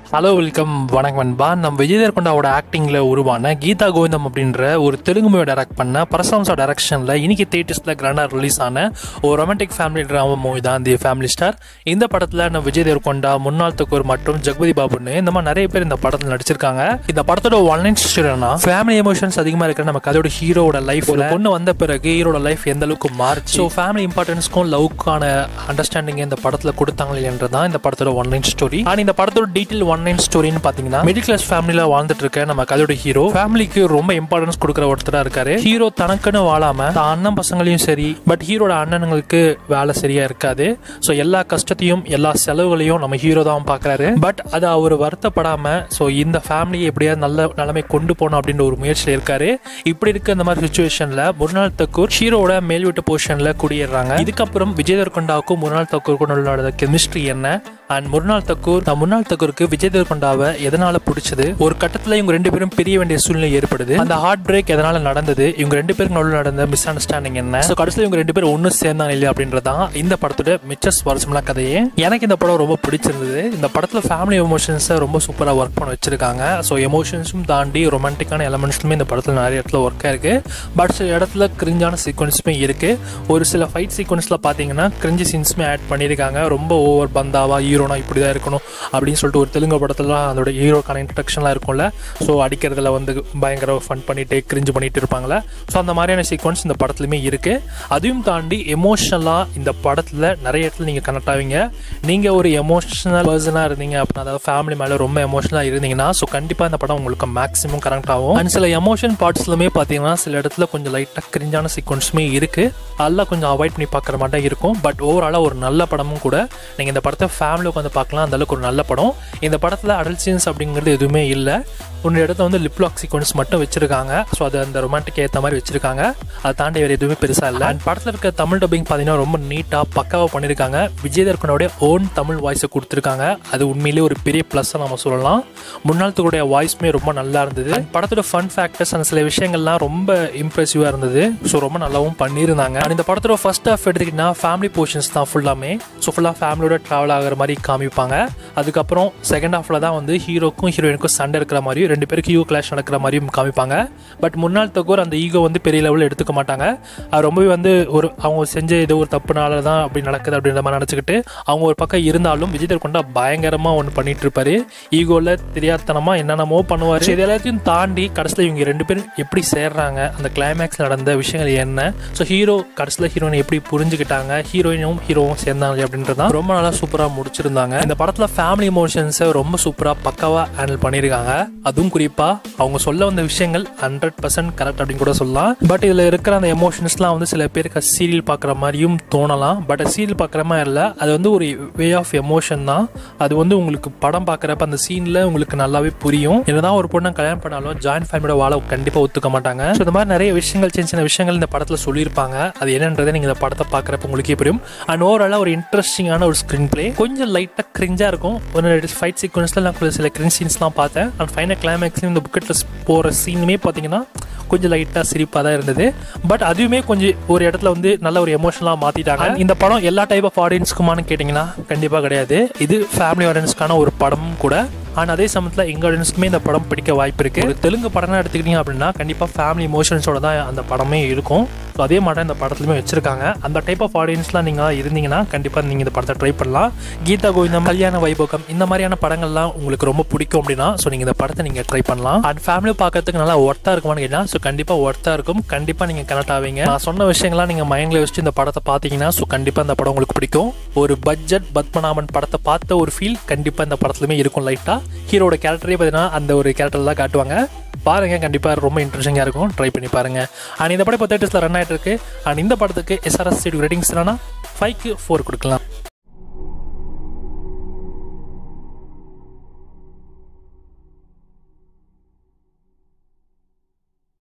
hello welcome வணக்கம் நண்பா நம்ம விஜய் தேர்கொண்டாவோட ஆக்டிங்கில் உருவான கீதா கோவிந்தம் அப்படின்ற ஒரு தெலுங்கு மூவி டைரக்ட் பண்ண பரசாம்சா டைரக்ஷனில் இன்னைக்கு தேட்டர்ஸில் கிராண்டாக ரிலீஸ் ஆன ஒரு ரொமான்டிக் ஃபேமிலி ட்ராமா மூவி தான் தி ஃபேமிலி ஸ்டார் இந்த படத்தில் நம்ம விஜய் தேர்கொண்டா முன்னாள் தக்கூர் மற்றும் ஜெகபதி பாபுன்னு இந்த மாதிரி நிறைய பேர் இந்த படத்தில் நடிச்சிருக்காங்க இந்த படத்தோட ஒன்லைன் ஸ்டோரினா ஃபேமிலி எமோஷன்ஸ் அதிகமாக இருக்கிற நம்ம கதையோட ஹீரோட லைஃப் ஒரு பொண்ணு வந்த பிறகு ஹீரோட லைஃப் எந்த அளவுக்கு மாறுச்சு ஸோ ஃபேமிலி இம்பார்ட்டன்ஸ்க்கும் லவ்க்கான அண்டர்ஸ்டாண்டிங் இந்த படத்தில் கொடுத்தாங்க என்றதான் இந்த படத்தோட ஒன்லைன் ஸ்டோரி அண்ட் இந்த படத்தோட டீட்டெயில் ஒன் லைன் ஸ்டோரின்னு பார்த்தீங்கன்னா மிடில் கிளாஸ் ஃபேமிலியில் வாழ்ந்துட்டு இருக்க நம்ம கதையோட ஹீரோ ஃபேமிலிக்கு ரொம்ப இம்பார்ட்டன்ஸ் கொடுக்குற ஒருத்தரா இருக்காரு ஹீரோ தனக்குன்னு வாழாம தான் அண்ணன் பசங்களையும் சரி பட் ஹீரோட அண்ணனுங்களுக்கு வேலை சரியா இருக்காது ஸோ எல்லா கஷ்டத்தையும் எல்லா செலவுகளையும் நம்ம ஹீரோ தான் பார்க்கறாரு பட் அது அவர் வருத்தப்படாம ஸோ இந்த ஃபேமிலியை எப்படியாவது நல்ல நிலைமை கொண்டு போகணும் அப்படின்ற ஒரு முயற்சியில் இருக்காரு இப்படி இருக்க இந்த மாதிரி சுச்சுவேஷன்ல முன்னாள் தக்கூர் ஹீரோட மேல் வீட்டு பொசிஷன்ல குடியேறாங்க இதுக்கப்புறம் விஜய் தேவர்கொண்டாவுக்கும் முன்னாள் தக்கூருக்கும் உள்ள கெமிஸ்ட்ரி என்ன அண்ட் முன்னாள் தக்கூர் நான் முன்னாள் தக்கூருக்கு விஜய் தேவர்கொண்டாவை எதனால பிடிச்சது ஒரு கட்டத்துல இவங்க ரெண்டு பேரும் பிரிய வேண்டிய சூழ்நிலை ஏற்படுது அந்த ஹார்ட் பிரேக் எதனால நடந்தது இவங்க ரெண்டு பேருக்கு நடுவில் நடந்த மிஸ் அண்டர்ஸ்டாண்டிங் என்ன ஸோ கடைசியில் இவங்க ரெண்டு பேரும் ஒன்று சேர்ந்தாங்க இல்லையா அப்படின்றதான் இந்த படத்தோட மிச்ச சுவாரஸ்யமான கதையே எனக்கு இந்த படம் ரொம்ப பிடிச்சிருந்தது இந்த படத்துல ஃபேமிலி எமோஷன்ஸை ரொம்ப சூப்பராக ஒர்க் பண்ண வச்சிருக்காங்க ஸோ எமோஷன்ஸும் தாண்டி ரொமான்டிக்கான எலமெண்ட்ஸுமே இந்த படத்தில் நிறைய இடத்துல ஒர்க் ஆயிருக்கு பட் சில இடத்துல கிரிஞ்சான சீக்வன்ஸுமே இருக்கு ஒரு சில ஃபைட் சீக்வன்ஸில் பார்த்தீங்கன்னா கிரிஞ்சு சீன்ஸுமே ஆட் பண்ணியிருக்காங்க ரொம்ப ஓவர் பந்தாவா ஹீரோனா இப்படி தான் இருக்கணும் அப்படின்னு சொல்லிட்டு ஒரு தெலுங்கு படத்துலலாம் அதோட ஹீரோக்கான இன்ட்ரடக்ஷன்லாம் இருக்கும்ல ஸோ அடிக்கிறதுல வந்து பயங்கர ஃபன் பண்ணிட்டு கிரிஞ்சு பண்ணிட்டு இருப்பாங்களே ஸோ அந்த மாதிரியான சீக்வன்ஸ் இந்த படத்துலையுமே இருக்கு அதையும் தாண்டி எமோஷனலாக இந்த படத்தில் நிறைய இடத்துல நீங்கள் கனெக்ட் ஆவீங்க நீங்கள் ஒரு எமோஷனல் பர்சனாக இருந்தீங்க அப்படின்னா அதாவது ஃபேமிலி மேலே ரொம்ப எமோஷனலாக இருந்தீங்கன்னா ஸோ கண்டிப்பாக இந்த படம் உங்களுக்கு மேக்ஸிமம் கனெக்ட் ஆகும் அண்ட் சில எமோஷன் பார்ட்ஸ்லுமே பார்த்தீங்கன்னா சில இடத்துல கொஞ்சம் லைட்டாக கிரிஞ்சான சீக்வன்ஸுமே இருக்குது அதெல்லாம் கொஞ்சம் அவாய்ட் பண்ணி பார்க்குற மாதிரி இருக்கும் பட் ஓவராலாக ஒரு நல்ல படமும் கூட நீங்கள் இந்த படத்தை ஃபேமிலி உட்காந்து பார்க்கலாம் அந்த அளவுக்கு ஒரு நல்ல படம் இந்த படத்தில் அடல் சீன்ஸ் அப்படிங்கிறது எதுவுமே இல்லை ஒன்று இடத்துல வந்து லிப்லாக் சீக்வன்ஸ் மட்டும் வச்சிருக்காங்க ஸோ அது அந்த ரொமான்டிக் ஏற்ற மாதிரி வச்சிருக்காங்க அதை தாண்டி வேறு எதுவுமே பெருசாக இல்லை அண்ட் படத்தில் இருக்க தமிழ் டப்பிங் பார்த்தீங்கன்னா ரொம்ப நீட்டாக பக்காவாக பண்ணியிருக்காங்க விஜய் தர்கனோடைய ஓன் தமிழ் வாய்ஸை கொடுத்துருக்காங்க அது உண்மையிலேயே ஒரு பெரிய ப்ளஸ்ஸாக நம்ம சொல்லலாம் முன்னாள்த்துடைய வாய்ஸுமே ரொம்ப நல்லா இருந்தது And படத்தோட ஃபன் ஃபேக்டர்ஸ் அந்த சில விஷயங்கள்லாம் ரொம்ப இம்ப்ரெசிவாக இருந்தது ஸோ ரொம்ப நல்லாவும் பண்ணியிருந்தாங்க And இந்த படத்தோட ஃபர்ஸ்ட் ஹாஃப் எடுத்துக்கிட்டிங்கன்னா ஃபேமிலி போர்ஷன்ஸ் தான் ஃபுல்லாமே ஸோ ஃபுல்லாக ஃபேமிலியோட ட்ராவல் ஆகிற மாதிரி காமிப்பாங்க அதுக்கப்புறம் செகண்ட் ஹாஃபில் தான் வந்து ஹீரோக்கும் ஹீரோயினுக்கும் சண்டை இருக்கிற மாதிரியும் ரெண்டு பேருக்கு ஈகோ கிளாஷ் நடக்கிற மாதிரியும் காமிப்பாங்க பட் முன்னாள் தகோர் அந்த ஈகோ வந்து பெரிய லெவலில் எடுத்துக்க மாட்டாங்க அது ரொம்பவே வந்து ஒரு அவங்க செஞ்ச ஏதோ ஒரு தப்புனால தான் அப்படி நடக்குது அப்படின்ற மாதிரி நினச்சிக்கிட்டு அவங்க ஒரு பக்கம் இருந்தாலும் விஜய் தேவர்கொண்டா பயங்கரமாக ஒன்று பண்ணிட்டு இருப்பாரு ஈகோவில் தெரியாதனமாக என்னென்னமோ பண்ணுவார் இது எல்லாத்தையும் தாண்டி கடைசியில் இவங்க ரெண்டு பேரும் எப்படி சேர்றாங்க அந்த கிளைமேக்ஸ் நடந்த விஷயங்கள் என்ன ஸோ ஹீரோ கடைசியில் ஹீரோயினை எப்படி புரிஞ்சுக்கிட்டாங்க ஹீரோயினும் ஹீரோவும் சேர்ந்தாங்க அப்படின்றதான் ரொம்ப நல்லா சூப்பராக முடிச்சிருந்தாங்க இந்த படத்தில் ஃபேமிலி எமோஷன்ஸை ரொம்ப சூப்பராக பக்காவாக ஹேண்டில் பண்ணியிருக்காங்க அதுவும் குறிப்பாக அவங்க சொல்ல வந்த விஷயங்கள் ஹண்ட்ரட் பர்சன்ட் கரெக்ட் அப்படின்னு கூட சொல்லலாம் பட் இதில் இருக்கிற அந்த எமோஷன்ஸ்லாம் வந்து சில பேருக்கு சீரியல் பார்க்குற மாதிரியும் தோணலாம் பட் சீரியல் பார்க்குற மாதிரி இல்லை அது வந்து ஒரு வே ஆஃப் எமோஷன் தான் அது வந்து உங்களுக்கு படம் பார்க்குறப்ப அந்த சீனில் உங்களுக்கு நல்லாவே புரியும் என்னதான் ஒரு பொண்ணை கல்யாணம் பண்ணாலும் ஜாயின்ட் ஃபேமிலியோட வாழ கண்டிப்பாக ஒத்துக்க மாட்டாங்க ஸோ இந்த மாதிரி நிறைய விஷயங்கள் சின்ன சின்ன விஷயங்கள் இந்த படத்தில் சொல்லியிருப்பாங்க அது என்னன்றதை நீங்கள் இந்த படத்தை பார்க்குறப்ப உங்களுக்கே புரியும் அண்ட் ஓவராலாக ஒரு இன்ட்ரெஸ்டிங்கான ஒரு ஸ்க்ரீன் பிளே கொஞ்சம் லைட்டாக கிரிஞ்சாக இருக்கும் ஒரு ஃபைட் சீக்வன்ஸில் நான் கொஞ்சம் சில கிரிஞ்ச் சீன்ஸ்லாம் பார்த்தேன் அண்ட் ஃபைனல் கிளைமேக்ஸ்லையும் இந்த புக்கெட்டில் போகிற சீனுமே பார்த்தீங்கன்னா கொஞ்சம் லைட்டாக சிரிப்பாக தான் இருந்தது பட் அதுவுமே கொஞ்சம் ஒரு இடத்துல வந்து நல்ல ஒரு எமோஷனலாக மாற்றிட்டாங்க இந்த படம் எல்லா டைப் ஆஃப் ஆடியன்ஸ்க்குமான்னு கேட்டிங்கன்னா கண்டிப்பாக கிடையாது இது ஃபேமிலி ஆடியன்ஸ்க்கான ஒரு படமும் கூட ஆனால் அதே சமயத்தில் எங்கள் ஆடியன்ஸ்க்குமே இந்த படம் பிடிக்க வாய்ப்பு இருக்குது ஒரு தெலுங்கு படம்லாம் எடுத்துக்கிட்டீங்க அப்படின்னா கண்டிப்பாக ஃபேமிலி இமோஷன்ஸோட தான் அந்த படமே இருக்கும் ஸோ அதே மாதிரி இந்த படத்துலையுமே வச்சிருக்காங்க அந்த டைப் ஆஃப் ஆடியன்ஸ்லாம் நீங்கள் இருந்தீங்கன்னா கண்டிப்பாக நீங்கள் இந்த படத்தை ட்ரை பண்ணலாம் கீதா கோவிந்தம் கல்யாண வைபோகம் இந்த மாதிரியான படங்கள்லாம் உங்களுக்கு ரொம்ப பிடிக்கும் அப்படின்னா ஸோ நீங்கள் இந்த படத்தை நீங்கள் ட்ரை பண்ணலாம் அண்ட் ஃபேமிலி பார்க்கறதுக்கு நல்லா ஒர்த்தாக இருக்குமான்னு கேட்டால் ஸோ கண்டிப்பாக ஒர்த்தாக இருக்கும் கண்டிப்பாக நீங்கள் கனெக்ட் ஆவீங்க நான் சொன்ன விஷயங்கள்லாம் நீங்கள் மைண்டில் வச்சுட்டு இந்த படத்தை பார்த்தீங்கன்னா ஸோ கண்டிப்பாக இந்த படம் உங்களுக்கு பிடிக்கும் ஒரு பட்ஜெட் பத்மநாபன் படத்தை பார்த்த ஒரு ஃபீல் கண்டிப்பாக இந்த படத்துலையுமே இருக்கும் லைட்டாக ஹீரோட கேரக்டரே பார்த்தீங்கன்னா அந்த ஒரு கேரக்டர் தான் காட்டுவாங்க பாருங்க கண்டிப்பாக ரொம்ப இன்ட்ரெஸ்டிங்காக இருக்கும் ட்ரை பண்ணி பாருங்க அண்ட் இந்த படம் இப்போ தேட்டர்ஸில் ரன் ஆகிட்டு இருக்கு அண்ட் இந்த படத்துக்கு எஸ்ஆர்எஸ் ரேட்டிங்ஸ் என்னன்னா ஃபைவ்க்கு ஃபோர் கொடுக்கலாம்